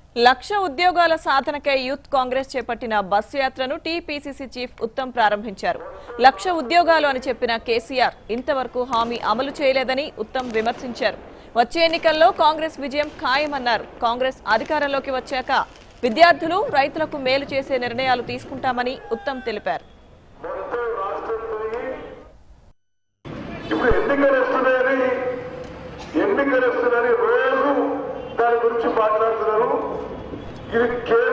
లక్ష ఉద్యోగాల సాధనకై యూత్ కాంగ్రెస్ చేపట్టిన బస్సు యాత్రను టీపీసీసీ చీఫ్ ఉత్తమ్ ప్రారంభించారు లక్ష ఉద్యోగాలు అని చెప్పిన కేసీఆర్ ఇంతవరకు హామీ అమలు చేయలేదని ఉత్తమ్ విమర్శించారు వచ్చే ఎన్నికల్లో కాంగ్రెస్ విజయం ఖాయమన్నారు కాంగ్రెస్ అధికారంలోకి వచ్చాక విద్యార్థులు రైతులకు మేలు చేసే నిర్ణయాలు తీసుకుంటామని ఉత్తమ్ తెలిపారు ఇప్పుడు ఎన్నికలు వస్తున్నాయని ఎన్నికలు వస్తున్నాయని రోజు దాని గురించి మాట్లాడుతున్నారు ఇది కేవలం